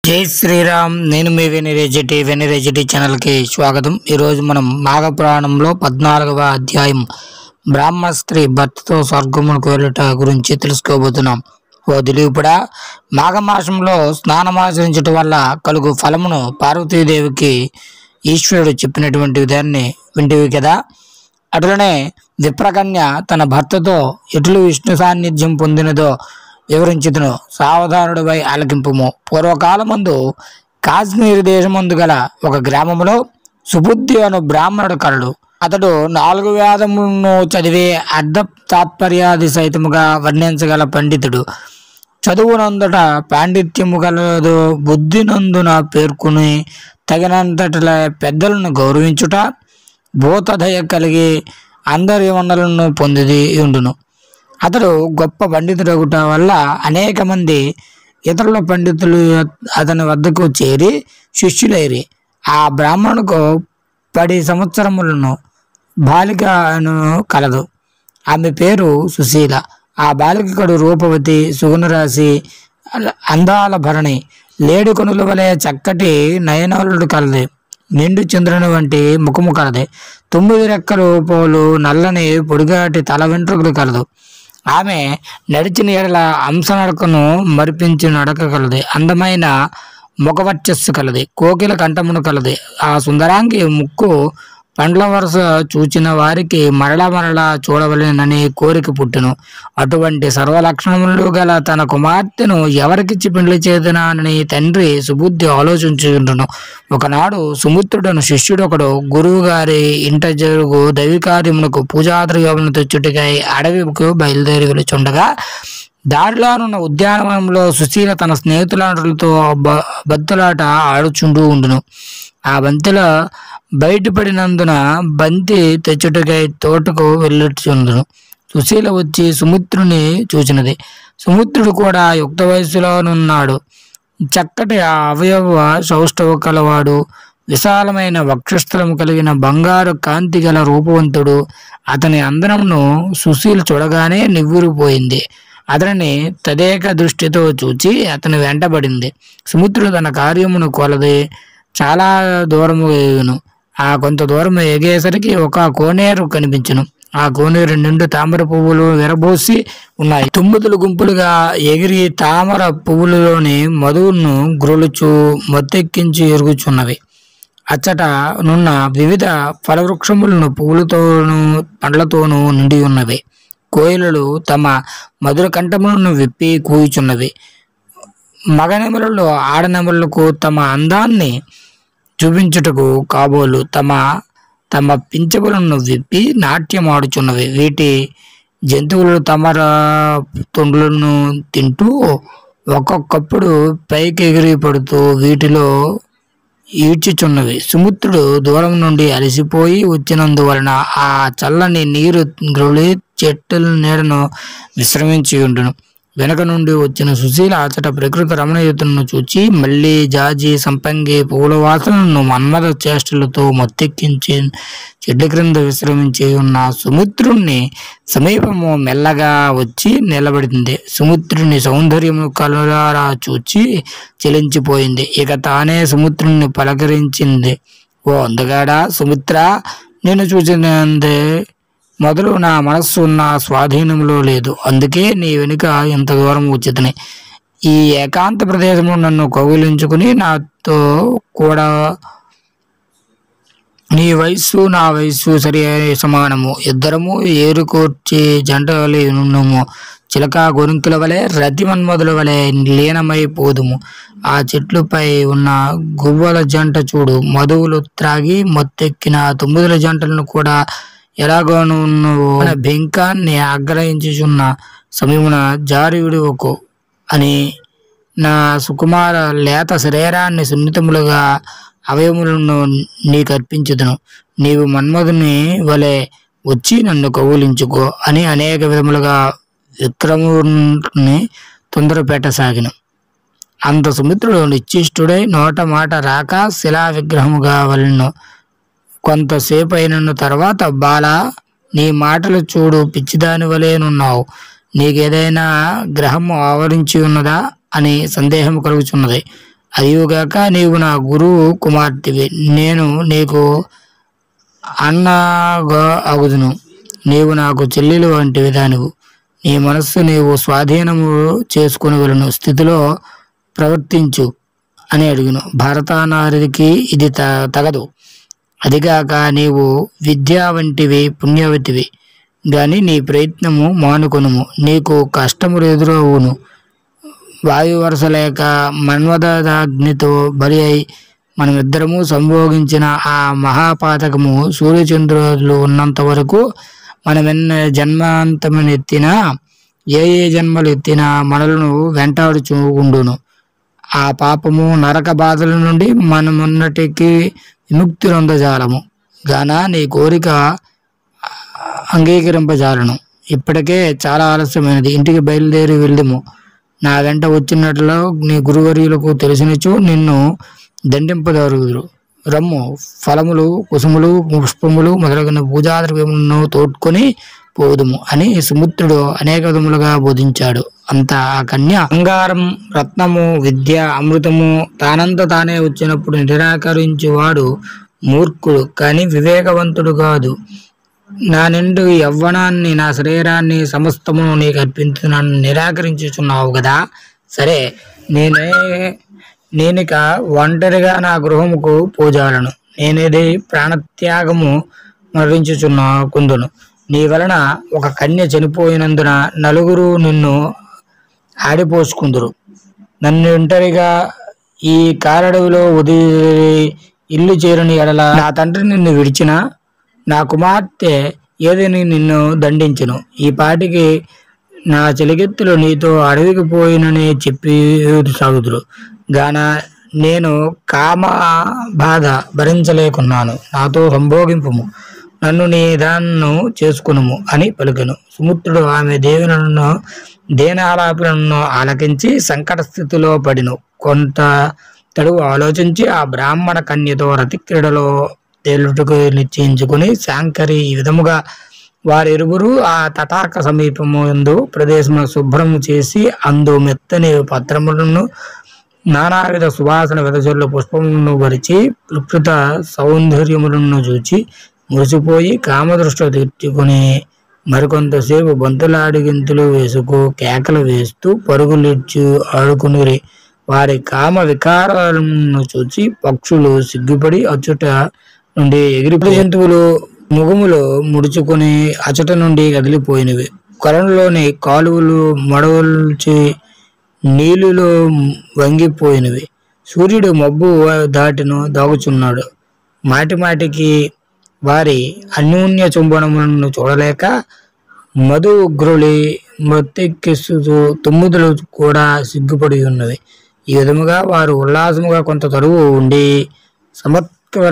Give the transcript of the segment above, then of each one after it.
జై శ్రీరామ్ నేను మీ వెనిరేజిటి వెనిరేజిటి ఛానల్కి స్వాగతం ఈరోజు మనం మాఘపురాణంలో పద్నాలుగవ అధ్యాయం బ్రాహ్మణ స్త్రీ భర్తతో స్వర్గమునకు వెళ్ళుట గురించి తెలుసుకోబోతున్నాం ఓ దిలీపుడా మాఘమాసంలో స్నానమాచరించటం వల్ల కలుగు ఫలమును పార్వతీదేవికి ఈశ్వరుడు చెప్పినటువంటి విధాన్ని వింటివి కదా అటులనే విప్రకన్య తన భర్తతో ఎట్లు విష్ణు సాన్నిధ్యం పొందినదో వివరించుదును సావధానుడిపై ఆలకింపుము పూర్వకాలమందు కాశ్మీర్ దేశమందు గల ఒక గ్రామంలో సుబుద్ధి అను బ్రాహ్మణుడు కలడు అతడు నాలుగు వేదములను చదివే అర్ధ తాత్పర్యాది సహితముగా వర్ణించగల పండితుడు చదువునందుట పాండిత్యము కలదు బుద్ధినందున పేర్కొని తగినంతట పెద్దలను గౌరవించుట భూతదయ కలిగి అందరి వనరులను పొందిది ఉండును అతడు గొప్ప పండితుడగుట వల్ల అనేక మంది ఇతరుల పండితులు అతని వద్దకు చేరి శిష్యులైరి ఆ బ్రాహ్మణుకు పది సంవత్సరములను బాలికను కలదు ఆమె పేరు సుశీల ఆ బాలికడు రూపవతి సుగుణరాశి అందాల భరణి లేడు కొనుల వలె చక్కటి నయనలుడు కలది నిండు చంద్రుని వంటి ముఖము కలది తొమ్మిది రెక్కలు పోలు నల్లని పొడిగాటి తల వెంట్రుకలు కలదు ఆమె నడిచిన ఎడల అంశ నడకను మరిపించి నడక కలది అందమైన ముఖవర్చస్సు కలది కోకిల కంఠమును కలది ఆ సుందరాంగి ముక్కు పండ్ల వరుస చూచిన వారికి మరల మరల చూడవలెనని కోరిక పుట్టును అటువంటి సర్వలక్షణములు గల తన కుమార్తెను ఎవరికిచ్చి పెండ్లి చేదనానని తండ్రి సుబుద్ధి ఆలోచించుకుంటును ఒకనాడు సుమిత్రుడను శిష్యుడొకడు గురువు గారి ఇంట జరుగు దైవికార్యమునకు పూజాద్రవ్యములను తెచ్చుటికై అడవికు బయలుదేరి వెలుచుండగా దారిలోనున్న ఉద్యానవనంలో సుశీల తన స్నేహితులతో బ- బత్తులాట ఆడుచుంటూ ఉండును ఆ బంతిలో బయటపడినందున బంతి తెచ్చుటకై తోటకు వెళ్ళుచుండును సుశీల వచ్చి సుమిత్రుని చూచినది సుమిత్రుడు కూడా యుక్త వయసులోనున్నాడు చక్కటి ఆ అవయవ సౌష్ఠవ కలవాడు విశాలమైన వక్షస్థలం కలిగిన బంగారు కాంతి గల రూపవంతుడు అతని అందనమును సుశీల చూడగానే నివ్వురిపోయింది అతనిని తదేక దృష్టితో చూచి అతని వెంటబడింది సుమిత్రుడు తన కార్యమును కొలది చాలా దూరము ఎగును ఆ కొంత దూరం ఎగేసరికి ఒక కోనేరు కనిపించును ఆ కోనేరు నిండు తామర పువ్వులు విరబోసి ఉన్నాయి తుమ్ముతులు గుంపులుగా ఎగిరి తామర పువ్వులలోని మధువును గ్రులుచు మొత్తెక్కించి ఎరుగుచున్నవి అచ్చట నున్న వివిధ ఫలవృక్షములను పువ్వులతోనూ పండ్లతోనూ నిండి ఉన్నవి కోయిలలు తమ మధుర కంఠములను విప్పి కూయుచున్నవి మగనెమలలో ఆడనెమలకు తమ అందాన్ని చూపించుటకు కాబోలు తమ తమ పింఛములను విప్పి నాట్యమాడుచున్నవి వీటి జంతువులు తమ రా- తొండ్లను తింటూ ఒక్కొక్కప్పుడు పైకి ఎగిరి పడుతూ వీటిలో ఈడ్చుచున్నవి సుమిత్రుడు దూరం నుండి అలసిపోయి వచ్చినందువలన ఆ చల్లని నీరు గ్రొలి చెట్టుల నీడను విశ్రమించి ఉండును వెనక నుండి వచ్చిన సుశీల అచట ప్రకృతి రమణీయతను చూచి మళ్ళీ జాజి సంపంగి పూల వాసనను మన్మద చేష్టలతో మొత్తెక్కించి చెడ్డ క్రింద విశ్రమించి ఉన్న సుమిత్రుణ్ణి సమీపము మెల్లగా వచ్చి నిలబడింది సుమిత్రుని సౌందర్యము కలులారా చూచి చెలించిపోయింది ఇక తానే సుమిత్రుని పలకరించింది ఓ అందగాడా సుమిత్ర నేను చూసినందే మొదలు నా మనస్సు నా స్వాధీనంలో లేదు అందుకే నీ వెనుక ఇంత దూరం వచ్చితని ఈ ఏకాంత ప్రదేశంలో నన్ను కౌగిలించుకుని నాతో కూడా నీ వయస్సు నా వయస్సు సరి సమానము ఇద్దరము ఏరుకూర్చి జంట వలె ఉన్నాము చిలక గొరుంకుల వలె రతి మన్మధుల వలె లీనమై పోదుము ఆ చెట్లుపై ఉన్న గువ్వల జంట చూడు మధువులు త్రాగి మొత్తెక్కిన తొమ్మిదిల జంటలను కూడా ఎలాగోను బెంకాన్ని ఆగ్రహించుచున్న సమయమున జారి విడువకు అని నా సుకుమార లేత శరీరాన్ని సున్నితములుగా అవయములను నీకు అర్పించుదును నీవు మన్మధుని వలె వచ్చి నన్ను కౌగులించుకో అని అనేక విధములుగా విక్రముని తొందర పెట్టసాగిన అంత సుమిత్రుడు నిశ్చిష్టుడై నోట మాట రాక శిలా విగ్రహముగా వలను కొంతసేపు అయిన తర్వాత బాల నీ మాటలు చూడు పిచ్చిదాని వలెనున్నావు నీకేదైనా గ్రహము ఆవరించి ఉన్నదా అని సందేహం కలుగుచున్నది అదిగాక నీవు నా గురువు కుమార్తెవి నేను నీకు అన్నగా అగుదును నీవు నాకు చెల్లెలు వంటి విధానవు నీ మనస్సు నీవు స్వాధీనము చేసుకుని వెళ్ళను స్థితిలో ప్రవర్తించు అని అడుగును భరతానారికి ఇది త తగదు అదిగాక నీవు విద్యా వంటివి పుణ్యవతివి గాని నీ ప్రయత్నము మానుకొనుము నీకు కష్టములు ఎదురవును వాయు వరుస లేక మన్వదాగ్నితో బలి అయి మనమిద్దరము సంభోగించిన ఆ మహాపాతకము సూర్యచంద్రులు ఉన్నంత వరకు మనమెన్న జన్మాంతమును ఎత్తినా ఏ ఏ జన్మలు ఎత్తినా మనలను వెంటాడుచూ ఉండును ఆ పాపము నరక బాధల నుండి మనమున్నటికి విముక్తి నొందజాలము గాన నీ కోరిక అంగీకరింపజాలను ఇప్పటికే చాలా ఆలస్యమైనది ఇంటికి బయలుదేరి వెళ్దాము నా వెంట వచ్చినట్లు నీ గురువర్యులకు తెలిసినచో నిన్ను దండింపదరుగుదురు రమ్ము ఫలములు కుసుములు పుష్పములు మొదలగిన పూజా ద్రవ్యములను తోడ్కొని పోదుము అని సుముత్రుడు అనేక విధములుగా బోధించాడు అంత ఆ కన్య బంగారం రత్నము విద్య అమృతము తానంత తానే వచ్చినప్పుడు నిరాకరించేవాడు మూర్ఖుడు కానీ వివేకవంతుడు కాదు నా నిండు యవ్వనాన్ని నా శరీరాన్ని సమస్తమును నీకు అర్పించున్నాను నిరాకరించుచున్నావు కదా సరే నేనే నేనిక ఒంటరిగా నా గృహముకు పూజాలను నేనేది ప్రాణత్యాగము మరణించుచున్నా కుందును నీ వలన ఒక కన్య చనిపోయినందున నలుగురు నిన్ను ఆడిపోసుకుందురు నన్ను ఒంటరిగా ఈ కారడవిలో వదిలి ఇల్లు చేరని ఎడల నా తండ్రి నిన్ను విడిచిన నా కుమార్తె ఏదని నిన్ను దండించును ఈ పాటికి నా చెలికెత్తులు నీతో అడవికి పోయినని చెప్పి సాగుదురు గాన నేను కామ బాధ భరించలేకున్నాను నాతో సంభోగింపుము నన్ను నీ దాన్ను చేసుకునుము అని పలుకను సుముత్రుడు ఆమె దేవులను దేనాలాపలను ఆలకించి సంకట స్థితిలో పడిను కొంత తడువు ఆలోచించి ఆ బ్రాహ్మణ కన్యతో రతిక్రీడలో తేలుటకు నిశ్చయించుకుని శాంకరి ఈ విధముగా వారిరువురు ఆ తటాక సమీపము ఎందు ప్రదేశము శుభ్రము చేసి అందు మెత్తని పత్రములను నానావిధ సువాసన వెదజల్లు పుష్పములను వరిచి వికృత సౌందర్యములను చూచి మురిసిపోయి కామదృష్టి తీర్చుకుని మరికొంతసేపు బంతులాడి గింతులు వేసుకు కేకలు వేస్తూ పరుగులిడ్చు ఆడుకునిరి వారి కామ వికారాలను చూచి పక్షులు సిగ్గుపడి అచ్చుట నుండి ఎగిరి జంతువులు ముఖములు ముడుచుకుని అచట నుండి కదిలిపోయినవి కొలంలోని కాలువలు మడవల్చి నీళ్ళలో వంగిపోయినవి సూర్యుడు మబ్బు దాటిను దాగుచున్నాడు మాటి మాటికి వారి అన్యోన్య చుంబనములను చూడలేక మధు ఉగ్రులి మత్తెక్కిస్తూ తుమ్ముదులు కూడా సిగ్గుపడి ఉన్నవి ఈ విధముగా వారు ఉల్లాసముగా కొంత తరువు ఉండి సమత్వర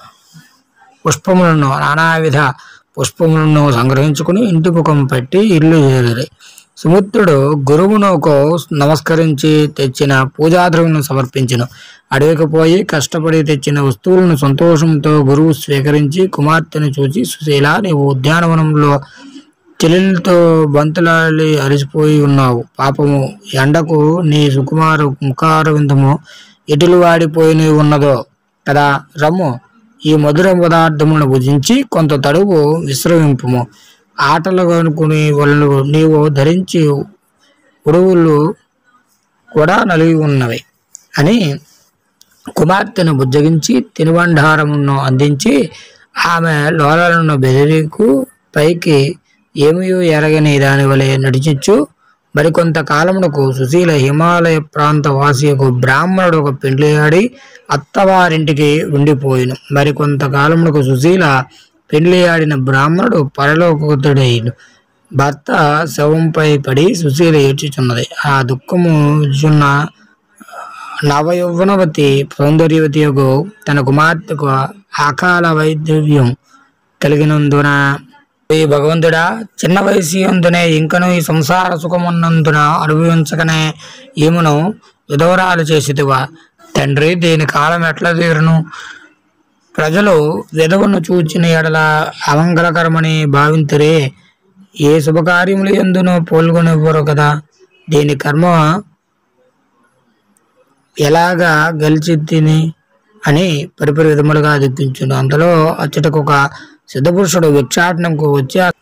పుష్పములను నానావిధ పుష్పములను సంగ్రహించుకుని ఇంటి ముఖం పెట్టి ఇల్లు చేరి సుమిత్రుడు గురువునకు నమస్కరించి తెచ్చిన పూజాద్రవ్యం సమర్పించను అడవికి పోయి కష్టపడి తెచ్చిన వస్తువులను సంతోషంతో గురువు స్వీకరించి కుమార్తెను చూచి సుశీల నీవు ఉద్యానవనంలో చెల్లెలతో బంతులాడి అలసిపోయి ఉన్నావు పాపము ఎండకు నీ సుకుమార ముఖార విందము ఎటులు వాడిపోయి ఉన్నదో కదా రమ్ము ఈ మధుర పదార్థములను భుజించి కొంత తడువు విశ్రమింపుము ఆటలు అనుకుని వాళ్ళు నీవు ధరించి ఉడువులు కూడా నలిగి ఉన్నవి అని కుమార్తెను బుజ్జగించి తినుబండారమును అందించి ఆమె లోలను బెదిరికు పైకి ఏమీ ఎరగని దాని వలె నడిచిచ్చు మరికొంత కాలమునకు సుశీల హిమాలయ ప్రాంత వాసియకు బ్రాహ్మణుడు ఒక పెండ్లియాడి అత్తవారింటికి ఉండిపోయిను మరికొంత కాలమునకు సుశీల పెండ్లియాడిన బ్రాహ్మణుడు పరలోకుతుడైను భర్త శవంపై పడి సుశీల ఏడ్చుచున్నది ఆ దుఃఖము చున్న నవయౌవనవతి సౌందర్యవతి యొక్క తన కుమార్తెకు అకాల వైద్యం కలిగినందున ఈ భగవంతుడా చిన్న వయసు అందునే ఇంకను ఈ సంసార సుఖమున్నందున అనుభవించకనే ఈమెను విధవరాలు చేసిదివా తండ్రి దీని కాలం ఎట్లా తీరును ప్రజలు విధవను చూచిన ఎడల అమంగళకరమని భావింతురే ఏ శుభకార్యములు ఎందునో పాల్గొనివ్వరు కదా దీని కర్మ ఎలాగా గెలిచి తిని అని పరిపరి విధములుగా దుఃఖించును అంతలో అచ్చటకు ఒక సిద్ధపురుషుడు భిక్షాటనంకు వచ్చి ఆ-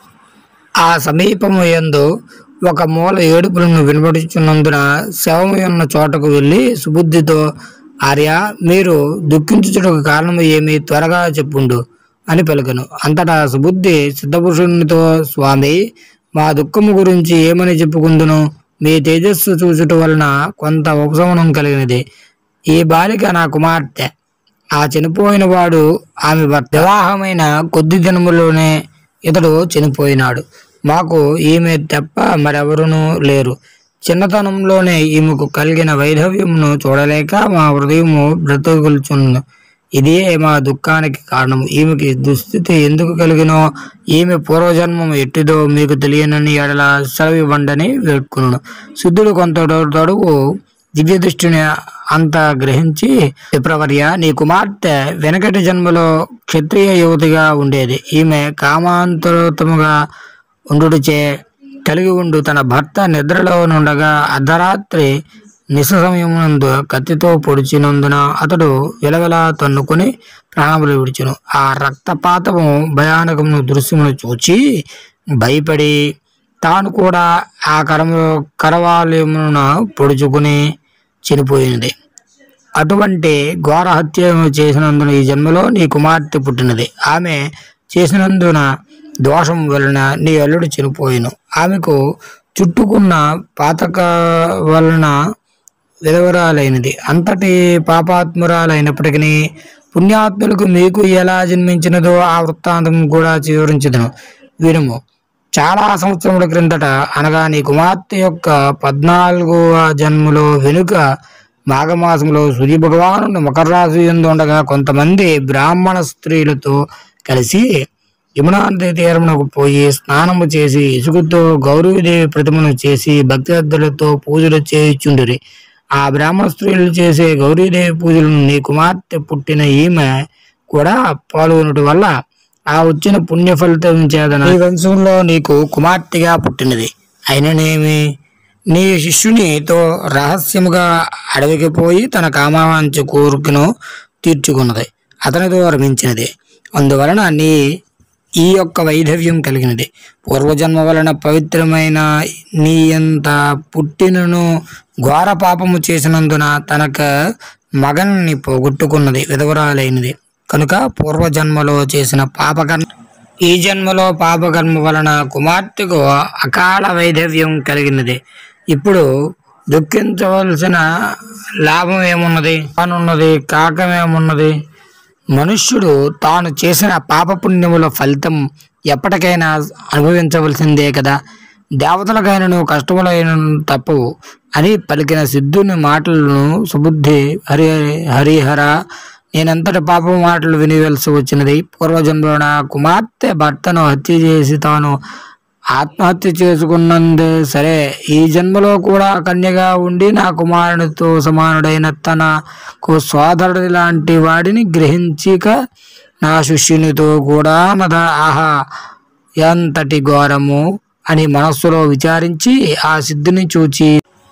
ఆ సమీపము యందు ఒక మూల ఏడుపులను వినబడుచున్నందున శవము ఉన్న చోటకు వెళ్ళి సుబుద్ధితో ఆర్య మీరు దుఃఖించుటకు కారణము ఏమి త్వరగా చెప్పుండు అని పలుకను అంతటా సుబుద్ధి సిద్ధపురుషునితో స్వామి మా దుఃఖము గురించి ఏమని చెప్పుకుందును మీ తేజస్సు చూచుట వలన కొంత ఉపశమనం కలిగినది ఈ బాలిక నా కుమార్తె ఆ చనిపోయిన వాడు ఆమె భర్త వివాహమైన కొద్ది దినములోనే ఇతడు చనిపోయినాడు మాకు ఈమె తప్ప మరెవరునూ లేరు చిన్నతనంలోనే ఈమెకు కలిగిన వైధవ్యమును చూడలేక మా హృదయము బ్రతుకుల్చును ఇదే మా దుఃఖానికి కారణం ఈమెకి దుస్థితి ఎందుకు కలిగినో ఈమె పూర్వజన్మం ఎట్టిదో మీకు తెలియనని ఎడల సెలవివ్వండని వేడుకున్నాను శుద్ధుడు కొంత తడుగు దివ్య దృష్టిని అంతా గ్రహించి విప్రవర్య నీ కుమార్తె వెనకటి జన్మలో క్షత్రియ యువతిగా ఉండేది ఈమె కామాంతరతముగా ఉండుచే కలిగి ఉండు తన భర్త నిద్రలో నుండగా అర్ధరాత్రి నిశ సమయమునందు కత్తితో పొడిచినందున అతడు విలవిలా తన్నుకుని ప్రాణములు విడిచును ఆ రక్తపాతము భయానకమును దృశ్యమును చూచి భయపడి తాను కూడా ఆ కరము కరవాలయమును పొడుచుకుని చనిపోయినది అటువంటి ఘోర హత్య చేసినందున ఈ జన్మలో నీ కుమార్తె పుట్టినది ఆమె చేసినందున దోషం వలన నీ అల్లుడు చనిపోయిను ఆమెకు చుట్టుకున్న పాతక వలన విధవరాలైనది అంతటి పాపాత్మురాలైనప్పటికీ పుణ్యాత్ములకు మీకు ఎలా జన్మించినదో ఆ వృత్తాంతం కూడా వివరించదును వినుము చాలా సంవత్సరముల క్రిందట అనగా నీ కుమార్తె యొక్క పద్నాలుగవ జన్మలో వెనుక మాఘమాసంలో సూర్య భగవానుడు మకర రాశి యందు ఉండగా కొంతమంది బ్రాహ్మణ స్త్రీలతో కలిసి యమునా నది తీరమునకు పోయి స్నానము చేసి ఇసుకతో గౌరవదేవి ప్రతిమను చేసి భక్తి శ్రద్ధలతో పూజలు చేయుచుండిరి ఆ బ్రాహ్మణ స్త్రీలు చేసే గౌరీదేవి పూజలను నీ కుమార్తె పుట్టిన ఈమె కూడా పాల్గొనటం వల్ల ఆ వచ్చిన పుణ్య ఫలితం చేతన ఈ వంశంలో నీకు కుమార్తెగా పుట్టినది అయిననేమి నీ శిష్యునితో రహస్యముగా అడవికి పోయి తన కామావాంచ కోరికను తీర్చుకున్నది అతనితో రమించినది అందువలన నీ ఈ యొక్క వైధవ్యం కలిగినది పూర్వజన్మ వలన పవిత్రమైన నీ ఎంత పుట్టినను ఘోర పాపము చేసినందున తనక మగన్ని పోగొట్టుకున్నది విధవరాలైనది కనుక పూర్వజన్మలో చేసిన పాపకర్మ ఈ జన్మలో పాపకర్మ వలన కుమార్తెకు అకాల వైధవ్యం కలిగినది ఇప్పుడు దుఃఖించవలసిన లాభం ఏమున్నది కానున్నది కాకమేమున్నది మనుష్యుడు తాను చేసిన పాపపుణ్యముల ఫలితం ఎప్పటికైనా అనుభవించవలసిందే కదా దేవతలకైనను కష్టములైన తప్పవు అని పలికిన సిద్ధుని మాటలను సుబుద్ధి హరి హరిహర నేనంతటి పాప మాటలు వినివలసి వచ్చినది పూర్వజన్మలో నా కుమార్తె భర్తను హత్య చేసి తాను ఆత్మహత్య చేసుకున్నందే సరే ఈ జన్మలో కూడా కన్యగా ఉండి నా కుమారునితో సమానుడైన తనకు సోదరుడి లాంటి వాడిని గ్రహించిక నా శిష్యునితో కూడా నద ఆహా ఎంతటి ఘోరము అని మనస్సులో విచారించి ఆ సిద్ధుని చూచి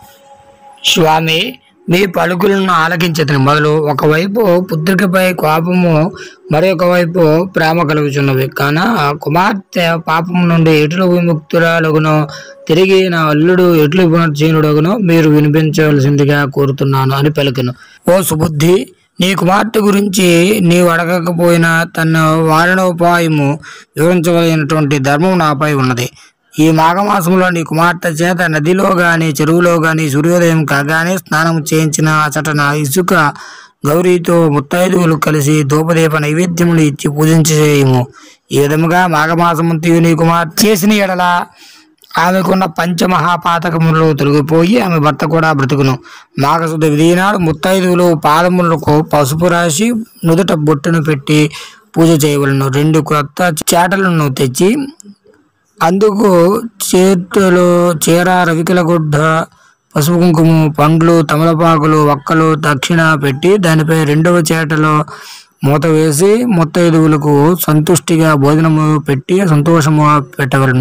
స్వామి మీ పలుకులను ఆలకించదని మొదలు ఒకవైపు పుత్రికపై కోపము మరొక వైపు ప్రేమ కలుగుచున్నవి కాన ఆ కుమార్తె పాపము నుండి ఎట్లు విముక్తురాలగునో తిరిగి నా అల్లుడు ఎట్లు పునర్జీనుడగునో మీరు వినిపించవలసిందిగా కోరుతున్నాను అని పలికను ఓ సుబుద్ధి నీ కుమార్తె గురించి నీవు అడగకపోయినా తన వారణోపాయము వివరించవలసినటువంటి ధర్మం నాపై ఉన్నది ఈ మాఘమాసంలో నీ కుమార్తె చేత నదిలో గాని చెరువులో గాని సూర్యోదయం కాగానే స్నానం చేయించిన అచటన ఇసుక గౌరీతో ముత్తైదువులు కలిసి ధూపదీప నైవేద్యములు ఇచ్చి పూజించేయము ఈ విధముగా మాఘమాసమంతయు నీ కుమార్తె చేసిన ఎడల ఆమెకున్న పంచమహాపాతకములు తొలగిపోయి ఆమె భర్త కూడా బ్రతుకును మాఘశుద్ధ విధినాడు ముత్తైదువులు పాదములకు పసుపు రాసి నుదుట బొట్టును పెట్టి పూజ చేయవలను రెండు కొత్త చేటలను తెచ్చి అందుకు చేతులు చీర రవికల గుడ్డ పసుపు కుంకుమ పండ్లు తమలపాకులు వక్కలు దక్షిణ పెట్టి దానిపై రెండవ చేటలో మూత వేసి ముత్తైదువులకు సంతుష్టిగా భోజనము పెట్టి సంతోషము పెట్టవలను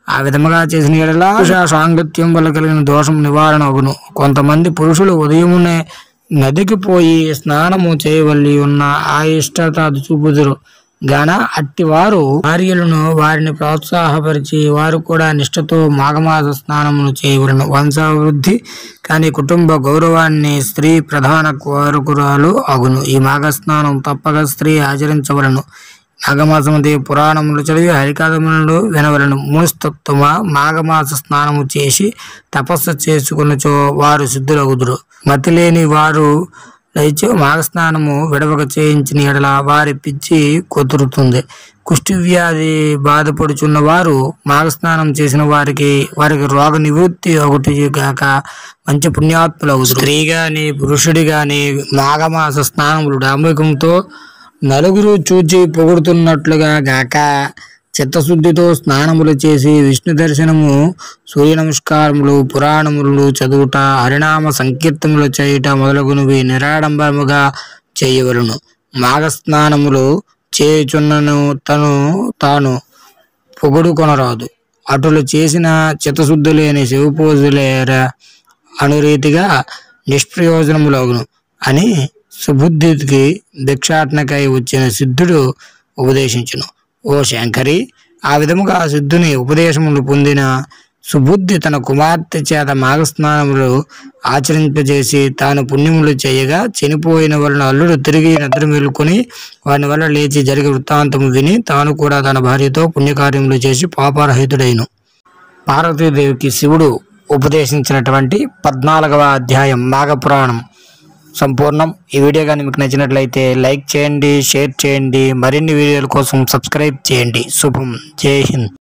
ఆ విధముగా చేసిన ఎడల సాంగత్యం వల్ల కలిగిన దోషం నివారణ అగును కొంతమంది పురుషులు ఉదయమునే నదికి పోయి స్నానము చేయవల్లి ఉన్న ఆ ఇష్టత చూపుదురు గాన అట్టివారు భార్యలను వారిని ప్రోత్సాహపరిచి వారు కూడా నిష్ఠతో మాఘమాస స్నానమును చేయవలను వంశాభివృద్ధి కానీ కుటుంబ గౌరవాన్ని స్త్రీ ప్రధాన కోరుకురాలు అగును ఈ మాఘ స్నానం తప్పక స్త్రీ ఆచరించవలను మాఘమాసముది పురాణములు చదివి హరికాదములు వినవలను మూస్తత్వమ మాఘమాస స్నానము చేసి తపస్సు చేసుకున్నచో వారు సిద్ధులగుదురు మతి లేని వారు లేచి మాఘస్నానము విడవక చేయించిన ఎడల వారి పిచ్చి కుదురుతుంది కుష్టి వ్యాధి బాధపడుచున్న వారు మాఘస్నానం చేసిన వారికి వారికి రోగ నివృత్తి ఒకటి గాక మంచి పుణ్యాత్ములు స్త్రీ గాని పురుషుడి గాని మాఘమాస స్నానములు డాంబికంతో నలుగురు చూచి పొగుడుతున్నట్లుగా గాక చిత్తశుద్ధితో స్నానములు చేసి విష్ణు దర్శనము సూర్య నమస్కారములు పురాణములు చదువుట హరినామ సంకీర్తములు చేయుట మొదలగునవి నిరాడంబరముగా చేయవలను మాఘ స్నానములు చేయుచున్నను తను తాను పొగుడుకొనరాదు అటులు చేసిన చిత్తశుద్ధి లేని శివపూజలేరా అనురీతిగా నిష్ప్రయోజనములగును అని సుబుద్ధికి భిక్షాటనకై వచ్చిన సిద్ధుడు ఉపదేశించును ఓ శంకరి ఆ విధముగా సిద్ధుని ఉపదేశములు పొందిన సుబుద్ధి తన కుమార్తె చేత మాఘస్నానములు ఆచరింపజేసి తాను పుణ్యములు చేయగా చనిపోయిన వలన అల్లుడు తిరిగి నిద్ర మేలుకొని వాని వల్ల లేచి జరిగే వృత్తాంతము విని తాను కూడా తన భార్యతో పుణ్యకార్యములు చేసి పాపరహితుడైను పార్వతీదేవికి శివుడు ఉపదేశించినటువంటి పద్నాలుగవ అధ్యాయం మాఘపురాణం సంపూర్ణం ఈ వీడియో కానీ మీకు నచ్చినట్లయితే లైక్ చేయండి షేర్ చేయండి మరిన్ని వీడియోల కోసం సబ్స్క్రైబ్ చేయండి శుభం జై హింద్